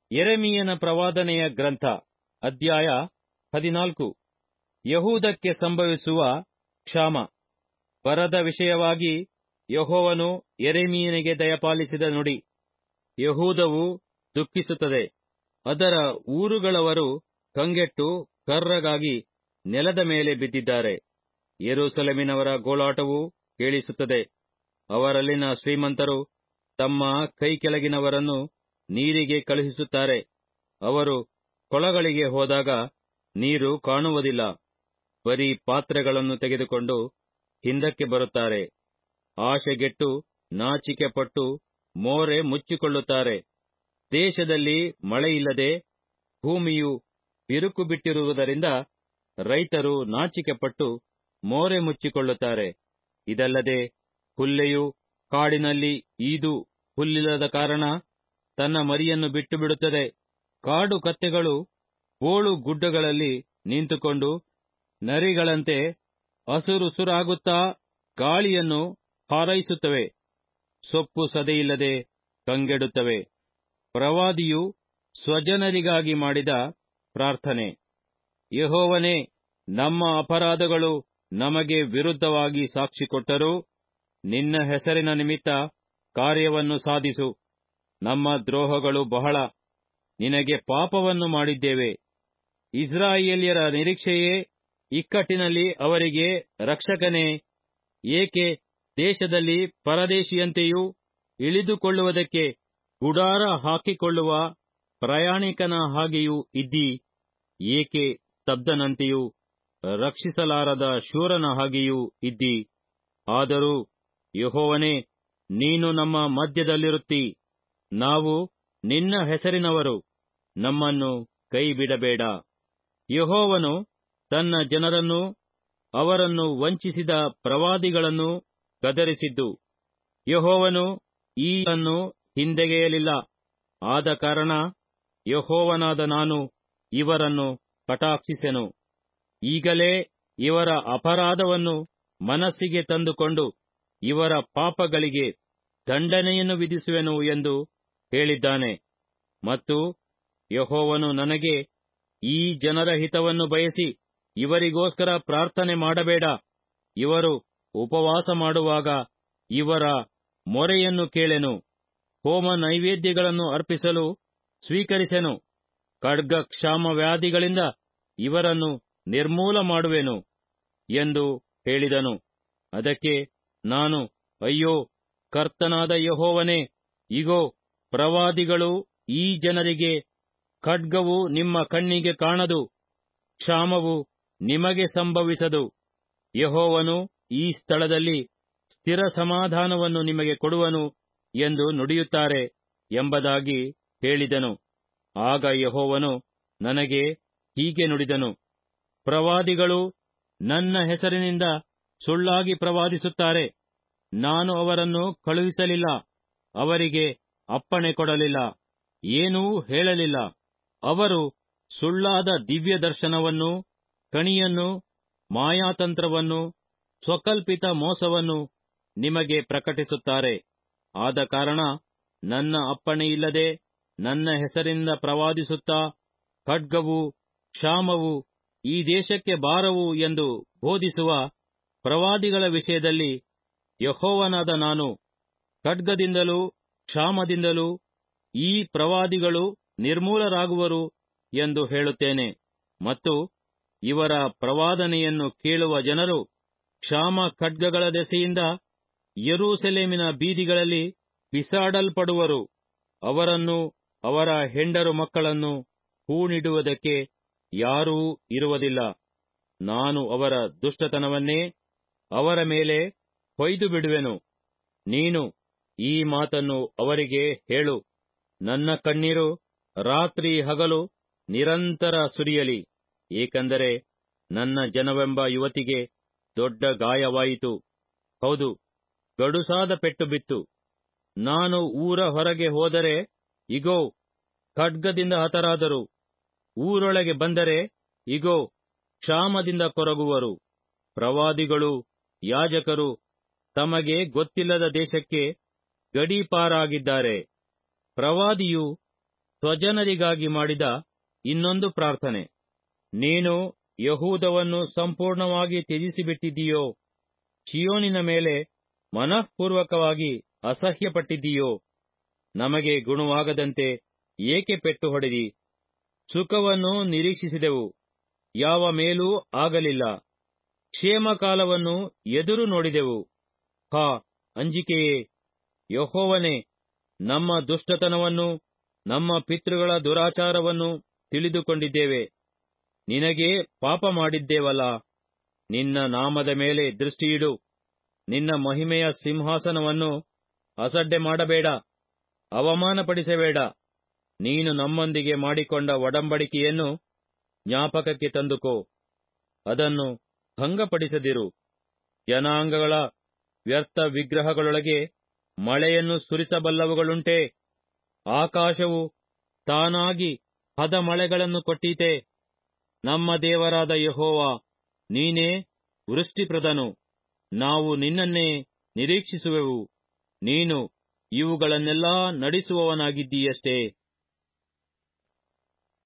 ಯೆರೆಮೀಯನ ಪ್ರವಾದನೆಯ ಗ್ರಂಥ ಅಧ್ಯಾಯ ಹದಿನಾಲ್ಕು ಯಹೂದಕ್ಕೆ ಸಂಭವಿಸುವ ಕ್ಷಾಮ ಬರದ ವಿಷಯವಾಗಿ ಯೆಹೋವನು ಯೆರೆಮೀಯನಿಗೆ ದಯಪಾಲಿಸಿದ ನುಡಿ ಯಹೂದವು ದುಃಖಿಸುತ್ತದೆ ಅದರ ಊರುಗಳವರು ಕಂಗೆಟ್ಟು ಕರ್ರಗಾಗಿ ನೆಲದ ಮೇಲೆ ಬಿದ್ದಿದ್ದಾರೆ ಯೆರೂಸಲೇಮಿನವರ ಗೋಳಾಟವು ಕೇಳಿಸುತ್ತದೆ ಅವರಲ್ಲಿನ ಶ್ರೀಮಂತರು ತಮ್ಮ ಕೈಕೆಳಗಿನವರನ್ನು ನೀರಿಗೆ ಕಳುಹಿಸುತ್ತಾರೆ ಅವರು ಕೊಳಗಳಿಗೆ ಹೋದಾಗ ನೀರು ಕಾಣುವುದಿಲ್ಲ ಬರೀ ಪಾತ್ರೆಗಳನ್ನು ತೆಗೆದುಕೊಂಡು ಹಿಂದಕ್ಕೆ ಬರುತ್ತಾರೆ ಆಶೆಗೆಟ್ಟು ನಾಚಿಕೆಪಟ್ಟು ಮೋರೆ ಮುಚ್ಚಿಕೊಳ್ಳುತ್ತಾರೆ ದೇಶದಲ್ಲಿ ಮಳೆಯಿಲ್ಲದೆ ಭೂಮಿಯು ಬಿರುಕು ಬಿಟ್ಟಿರುವುದರಿಂದ ರೈತರು ನಾಚಿಕೆಪಟ್ಟು ಮೋರೆ ಮುಚ್ಚಿಕೊಳ್ಳುತ್ತಾರೆ ಇದಲ್ಲದೆ ಹುಲ್ಲೆಯು ಕಾಡಿನಲ್ಲಿ ಈದು ಹುಲ್ಲಿಲ್ಲದ ಕಾರಣ ತನ್ನ ಮರಿಯನ್ನು ಬಿಟ್ಟು ಬಿಡುತ್ತದೆ ಕಾಡು ಕತ್ತೆಗಳು ಬೋಳು ಗುಡ್ಡಗಳಲ್ಲಿ ನಿಂತುಕೊಂಡು ನರಿಗಳಂತೆ ಅಸುರುಸುರಾಗುತ್ತಾ ಗಾಳಿಯನ್ನು ಹಾರೈಸುತ್ತವೆ ಸೊಪ್ಪು ಸದೆಯಿಲ್ಲದೆ ಕಂಗೆಡುತ್ತವೆ ಪ್ರವಾದಿಯು ಸ್ವಜನರಿಗಾಗಿ ಮಾಡಿದ ಪ್ರಾರ್ಥನೆ ಯಹೋವನೇ ನಮ್ಮ ಅಪರಾಧಗಳು ನಮಗೆ ವಿರುದ್ಧವಾಗಿ ಸಾಕ್ಷಿ ಕೊಟ್ಟರೂ ನಿನ್ನ ಹೆಸರಿನ ನಿಮಿತ್ತ ಕಾರ್ಯವನ್ನು ಸಾಧಿಸು ನಮ್ಮ ದ್ರೋಹಗಳು ಬಹಳ ನಿನಗೆ ಪಾಪವನ್ನು ಮಾಡಿದ್ದೇವೆ ಇಸ್ರಾಯೇಲ್ಯರ ನಿರೀಕ್ಷೆಯೇ ಇಕ್ಕಟ್ಟಿನಲ್ಲಿ ಅವರಿಗೆ ರಕ್ಷಕನೇ ಏಕೆ ದೇಶದಲ್ಲಿ ಪರದೇಶಿಯಂತೆಯೂ ಇಳಿದುಕೊಳ್ಳುವುದಕ್ಕೆ ಗುಡಾರ ಹಾಕಿಕೊಳ್ಳುವ ಪ್ರಯಾಣಿಕನ ಹಾಗೆಯೂ ಇದ್ದೀ ಏಕೆ ಸ್ತಬ್ಧನಂತೆಯೂ ರಕ್ಷಿಸಲಾರದ ಶೂರನ ಹಾಗೆಯೂ ಇದ್ದೀ ಆದರೂ ಯಹೋವನೇ ನೀನು ನಮ್ಮ ಮಧ್ಯದಲ್ಲಿರುತ್ತೀ ನಾವು ನಿನ್ನ ಹೆಸರಿನವರು ನಮ್ಮನ್ನು ಕೈಬಿಡಬೇಡ ಯಹೋವನು ತನ್ನ ಜನರನ್ನು ಅವರನ್ನು ವಂಚಿಸಿದ ಪ್ರವಾದಿಗಳನ್ನು ಗದರಿಸಿದ್ದು ಯಹೋವನು ಈಯನ್ನು ಹಿಂದೆಗೆಯಲಿಲ್ಲ ಆದ ಕಾರಣ ಯಹೋವನಾದ ನಾನು ಇವರನ್ನು ಕಟಾಕ್ಷಿಸೆನು ಈಗಲೇ ಇವರ ಅಪರಾಧವನ್ನು ಮನಸ್ಸಿಗೆ ತಂದುಕೊಂಡು ಇವರ ಪಾಪಗಳಿಗೆ ದಂಡನೆಯನ್ನು ವಿಧಿಸುವೆನು ಎಂದು ಹೇಳಿದ್ದಾನೆ ಮತ್ತು ಯಹೋವನು ನನಗೆ ಈ ಜನರ ಹಿತವನ್ನು ಬಯಸಿ ಇವರಿಗೋಸ್ಕರ ಪ್ರಾರ್ಥನೆ ಮಾಡಬೇಡ ಇವರು ಉಪವಾಸ ಮಾಡುವಾಗ ಇವರ ಮೊರೆಯನ್ನು ಕೇಳೆನು ಹೋಮ ನೈವೇದ್ಯಗಳನ್ನು ಅರ್ಪಿಸಲು ಸ್ವೀಕರಿಸೆನು ಖಡ್ಗ ಕ್ಷಾಮ ವ್ಯಾಧಿಗಳಿಂದ ಇವರನ್ನು ನಿರ್ಮೂಲ ಮಾಡುವೆನು ಎಂದು ಹೇಳಿದನು ಅದಕ್ಕೆ ನಾನು ಅಯ್ಯೋ ಕರ್ತನಾದ ಯಹೋವನೇ ಇಗೋ ಪ್ರವಾದಿಗಳು ಈ ಜನರಿಗೆ ಖಡ್ಗವು ನಿಮ್ಮ ಕಣ್ಣಿಗೆ ಕಾಣದು ಕ್ಷಾಮವು ನಿಮಗೆ ಸಂಭವಿಸದು ಯಹೋವನು ಈ ಸ್ಥಳದಲ್ಲಿ ಸ್ಥಿರ ಸಮಾಧಾನವನ್ನು ನಿಮಗೆ ಕೊಡುವನು ಎಂದು ನುಡಿಯುತ್ತಾರೆ ಎಂಬುದಾಗಿ ಹೇಳಿದನು ಆಗ ಯಹೋವನು ನನಗೆ ಹೀಗೆ ನುಡಿದನು ಪ್ರವಾದಿಗಳು ನನ್ನ ಹೆಸರಿನಿಂದ ಸುಳ್ಳಾಗಿ ಪ್ರವಾದಿಸುತ್ತಾರೆ ನಾನು ಅವರನ್ನು ಕಳುಹಿಸಲಿಲ್ಲ ಅವರಿಗೆ ಅಪ್ಪಣೆ ಕೊಡಲಿಲ್ಲ ಏನೂ ಹೇಳಲಿಲ್ಲ ಅವರು ಸುಳ್ಳಾದ ದಿವ್ಯ ದರ್ಶನವನ್ನು ಕಣಿಯನ್ನು ಮಾಯಾತಂತ್ರವನ್ನು ಸ್ವಕಲ್ಪಿತ ಮೋಸವನ್ನು ನಿಮಗೆ ಪ್ರಕಟಿಸುತ್ತಾರೆ ಆದ ಕಾರಣ ನನ್ನ ಅಪ್ಪಣೆಯಿಲ್ಲದೆ ನನ್ನ ಹೆಸರಿನಿಂದ ಪ್ರವಾದಿಸುತ್ತಾ ಖಡ್ಗವು ಕ್ಷಾಮವು ಈ ದೇಶಕ್ಕೆ ಬಾರವು ಎಂದು ಬೋಧಿಸುವ ಪ್ರವಾದಿಗಳ ವಿಷಯದಲ್ಲಿ ಯಹೋವನಾದ ನಾನು ಖಡ್ಗದಿಂದಲೂ ಕ್ಷಾಮದಿಂದಲೂ ಈ ಪ್ರವಾದಿಗಳು ನಿರ್ಮೂಲರಾಗುವರು ಎಂದು ಹೇಳುತ್ತೇನೆ ಮತ್ತು ಇವರ ಪ್ರವಾದನೆಯನ್ನು ಕೇಳುವ ಜನರು ಕ್ಷಾಮ ಖಡ್ಗಗಳ ದೆಸೆಯಿಂದ ಯೆರೂಸಲೇಮಿನ ಬೀದಿಗಳಲ್ಲಿ ಬಿಸಾಡಲ್ಪಡುವರು ಅವರನ್ನು ಅವರ ಹೆಂಡರು ಮಕ್ಕಳನ್ನು ಹೂಣಿಡುವುದಕ್ಕೆ ಯಾರೂ ಇರುವುದಿಲ್ಲ ನಾನು ಅವರ ದುಷ್ಟತನವನ್ನೇ ಅವರ ಮೇಲೆ ಹೊಯ್ದು ಬಿಡುವೆನು ನೀನು ಈ ಮಾತನ್ನು ಅವರಿಗೆ ಹೇಳು ನನ್ನ ಕಣ್ಣೀರು ರಾತ್ರಿ ಹಗಲು ನಿರಂತರ ಸುರಿಯಲಿ ಏಕೆಂದರೆ ನನ್ನ ಜನವೆಂಬ ಯುವತಿಗೆ ದೊಡ್ಡ ಗಾಯವಾಯಿತು ಹೌದು ಗಡುಸಾದ ಪೆಟ್ಟು ಬಿತ್ತು ನಾನು ಊರ ಹೊರಗೆ ಹೋದರೆ ಇಗೋ ಖಡ್ಗದಿಂದ ಹತರಾದರು ಊರೊಳಗೆ ಬಂದರೆ ಇಗೋ ಕ್ಷಾಮದಿಂದ ಕೊರಗುವರು ಪ್ರವಾದಿಗಳು ಯಾಜಕರು ತಮಗೆ ಗೊತ್ತಿಲ್ಲದ ದೇಶಕ್ಕೆ ಗಡೀಪಾರಾಗಿದ್ದಾರೆ ಪ್ರವಾದಿಯು ಸ್ವಜನರಿಗಾಗಿ ಮಾಡಿದ ಇನ್ನೊಂದು ಪ್ರಾರ್ಥನೆ ನೀನು ಯಹೂದವನ್ನು ಸಂಪೂರ್ಣವಾಗಿ ತ್ಯಜಿಸಿಬಿಟ್ಟಿದ್ದೀಯೋ ಚಿಯೋನಿನ ಮೇಲೆ ಮನಃಪೂರ್ವಕವಾಗಿ ಅಸಹ್ಯಪಟ್ಟಿದ್ದೀಯೋ ನಮಗೆ ಗುಣವಾಗದಂತೆ ಏಕೆ ಪೆಟ್ಟು ಹೊಡೆದಿ ಸುಖವನ್ನು ನಿರೀಕ್ಷಿಸಿದೆವು ಯಾವ ಮೇಲೂ ಆಗಲಿಲ್ಲ ಕ್ಷೇಮಕಾಲವನ್ನು ಎದುರು ನೋಡಿದೆವು ಹಾ ಅಂಜಿಕೆಯೇ ಯಹೋವನೇ ನಮ್ಮ ದುಷ್ಟತನವನ್ನು ನಮ್ಮ ಪಿತೃಗಳ ದುರಾಚಾರವನ್ನು ತಿಳಿದುಕೊಂಡಿದ್ದೇವೆ ನಿನಗೇ ಪಾಪ ಮಾಡಿದ್ದೇವಲ್ಲ ನಿನ್ನ ನಾಮದ ಮೇಲೆ ದೃಷ್ಟಿಯಿಡು ನಿನ್ನ ಮಹಿಮೆಯ ಸಿಂಹಾಸನವನ್ನು ಅಸಡ್ಡೆ ಮಾಡಬೇಡ ಅವಮಾನಪಡಿಸಬೇಡ ನೀನು ನಮ್ಮೊಂದಿಗೆ ಮಾಡಿಕೊಂಡ ಒಡಂಬಡಿಕೆಯನ್ನು ಜ್ಞಾಪಕಕ್ಕೆ ತಂದುಕೋ ಅದನ್ನು ಭಂಗಪಡಿಸದಿರು ಜನಾಂಗಗಳ ವ್ಯರ್ಥ ವಿಗ್ರಹಗಳೊಳಗೆ ಮಳೆಯನ್ನು ಸುರಿಸಬಲ್ಲವುಗಳುಂಟೆ ಆಕಾಶವು ತಾನಾಗಿ ಹದ ಮಳೆಗಳನ್ನು ಕೊಟ್ಟೀತೆ ನಮ್ಮ ದೇವರಾದ ಯಹೋವ ನೀನೇ ವೃಷ್ಟಿಪ್ರದನು ನಾವು ನಿನ್ನನ್ನೇ ನಿರೀಕ್ಷಿಸುವೆವು ನೀನು ಇವುಗಳನ್ನೆಲ್ಲಾ ನಡೆಸುವವನಾಗಿದ್ದೀಯಷ್ಟೇ